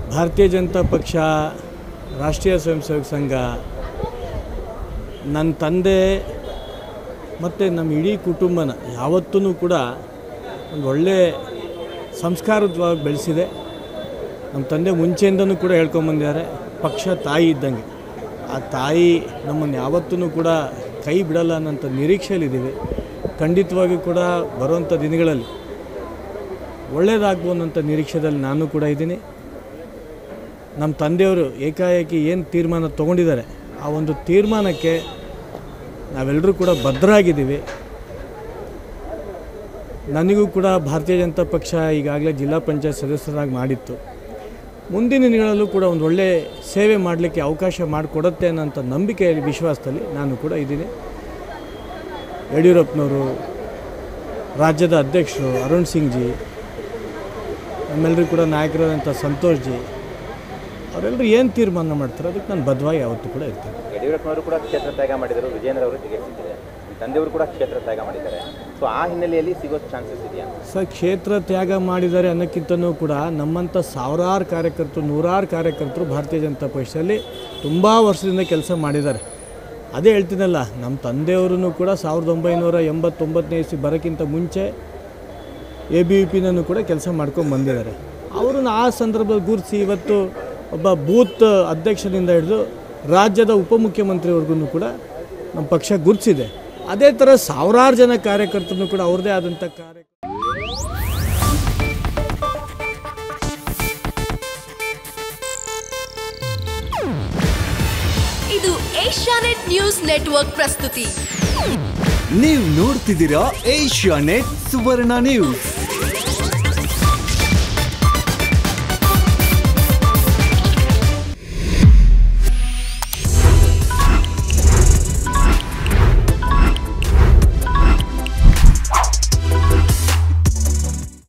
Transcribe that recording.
ಭಾರತೀಯ ಜನತಾ ಪಕ್ಷ ರಾಷ್ಟ್ರೀಯ ಸ್ವಯಂ ಸೇವಕ ಸಂಘ ನನ್ನ ತಂದೆ ಮತ್ತು ನಮ್ಮ ಇಡೀ ಕುಟುಂಬನ ಯಾವತ್ತೂ ಕೂಡ ಒಂದು ಒಳ್ಳೆ ಸಂಸ್ಕಾರವಾಗಿ ಬೆಳೆಸಿದೆ ನಮ್ಮ ತಂದೆ ಮುಂಚೆಯಿಂದನೂ ಕೂಡ ಹೇಳ್ಕೊಂಬಂದಿದ್ದಾರೆ ಪಕ್ಷ ತಾಯಿ ಇದ್ದಂಗೆ ಆ ತಾಯಿ ನಮ್ಮನ್ನು ಯಾವತ್ತೂ ಕೂಡ ಕೈ ಬಿಡಲ್ಲ ಅನ್ನೋಂಥ ನಿರೀಕ್ಷೆಯಲ್ಲಿದ್ದೀವಿ ಖಂಡಿತವಾಗಿ ಕೂಡ ಬರುವಂಥ ದಿನಗಳಲ್ಲಿ ಒಳ್ಳೆಯದಾಗ್ಬೋದು ಅನ್ನೋಂಥ ನಿರೀಕ್ಷೆಯಲ್ಲಿ ನಾನು ಕೂಡ ಇದ್ದೀನಿ ನಮ್ಮ ತಂದೆಯವರು ಏಕಾಏಕಿ ಏನು ತೀರ್ಮಾನ ತೊಗೊಂಡಿದ್ದಾರೆ ಆ ಒಂದು ತೀರ್ಮಾನಕ್ಕೆ ನಾವೆಲ್ಲರೂ ಕೂಡ ಬದ್ಧರಾಗಿದ್ದೀವಿ ನನಗೂ ಕೂಡ ಭಾರತೀಯ ಜನತಾ ಪಕ್ಷ ಈಗಾಗಲೇ ಜಿಲ್ಲಾ ಪಂಚಾಯತ್ ಸದಸ್ಯರಾಗಿ ಮಾಡಿತ್ತು ಮುಂದಿನ ದಿನಗಳಲ್ಲೂ ಕೂಡ ಒಂದು ಒಳ್ಳೆ ಸೇವೆ ಮಾಡಲಿಕ್ಕೆ ಅವಕಾಶ ಮಾಡಿಕೊಡುತ್ತೆ ಅನ್ನೋಂಥ ನಂಬಿಕೆಯಲ್ಲಿ ವಿಶ್ವಾಸದಲ್ಲಿ ನಾನು ಕೂಡ ಇದ್ದೀನಿ ಯಡಿಯೂರಪ್ಪನವರು ರಾಜ್ಯದ ಅಧ್ಯಕ್ಷರು ಅರುಣ್ ಸಿಂಗ್ ಜಿ ನಮ್ಮೆಲ್ಲರೂ ಕೂಡ ನಾಯಕರಾದಂಥ ಸಂತೋಷ್ ಜಿ ಅವರೆಲ್ಲರೂ ಏನು ತೀರ್ಮಾನ ಮಾಡ್ತಾರೆ ಅದಕ್ಕೆ ನಾನು ಬದ್ಧವಾಗಿ ಯಾವತ್ತೂ ಕೂಡ ಇರ್ತೀನಿ ಯಡಿಯೂರಪ್ಪನವರು ಕೂಡ ಕ್ಷೇತ್ರ ತ್ಯಾಗ ಮಾಡಿದರು ವಿಜೇಂದ್ರ ಅವರು ಟಿಕೆಟ್ ಸಿಕ್ಕಿದೆ ನಿಮ್ಮ ತಂದೆಯವರು ಕೂಡ ಕ್ಷೇತ್ರ ತ್ಯಾಗ ಮಾಡಿದ್ದಾರೆ ಸೊ ಆ ಹಿನ್ನೆಲೆಯಲ್ಲಿ ಸಿಗೋ ಚಾನ್ಸಸ್ ಇದೆಯಾ ಸರ್ ಕ್ಷೇತ್ರ ತ್ಯಾಗ ಮಾಡಿದ್ದಾರೆ ಅನ್ನೋಕ್ಕಿಂತನೂ ಕೂಡ ನಮ್ಮಂಥ ಸಾವಿರಾರು ಕಾರ್ಯಕರ್ತರು ನೂರಾರು ಕಾರ್ಯಕರ್ತರು ಭಾರತೀಯ ಜನತಾ ಪಕ್ಷದಲ್ಲಿ ತುಂಬ ವರ್ಷದಿಂದ ಕೆಲಸ ಮಾಡಿದ್ದಾರೆ ಅದೇ ಹೇಳ್ತೀನಲ್ಲ ನಮ್ಮ ತಂದೆಯವರು ಕೂಡ ಸಾವಿರದ ಒಂಬೈನೂರ ಎಂಬತ್ತೊಂಬತ್ತನೇ ಇಸ್ವಿ ಬರೋಕ್ಕಿಂತ ಮುಂಚೆ ಎ ಬಿ ಪಿ ಪಿನೂ ಕೂಡ ಕೆಲಸ ಮಾಡ್ಕೊಂಡು ಬಂದಿದ್ದಾರೆ ಅವ್ರನ್ನ ಆ ಸಂದರ್ಭದಲ್ಲಿ ಗುರುತಿಸಿ ಇವತ್ತು ಒಬ್ಬ ಬೂತ್ ಅಧ್ಯಕ್ಷದಿಂದ ಹಿಡಿದು ರಾಜ್ಯದ ಉಪಮುಖ್ಯಮಂತ್ರಿವರೆಗೂ ಕೂಡ ನಮ್ಮ ಪಕ್ಷ ಗುರುತಿಸಿದೆ ಅದೇ ಥರ ಸಾವಿರಾರು ಜನ ಕಾರ್ಯಕರ್ತರು ಕೂಡ ಅವ್ರದ್ದೇ ಆದಂಥ ಕಾರ್ಯ ಇದು ಏಷ್ಯಾನೆಟ್ ನ್ಯೂಸ್ ನೆಟ್ವರ್ಕ್ ಪ್ರಸ್ತುತಿ ನೀವು ನೋಡ್ತಿದ್ದೀರಾ ಏಷ್ಯಾ ನೆಟ್ ಸುವರ್ಣ ನ್ಯೂಸ್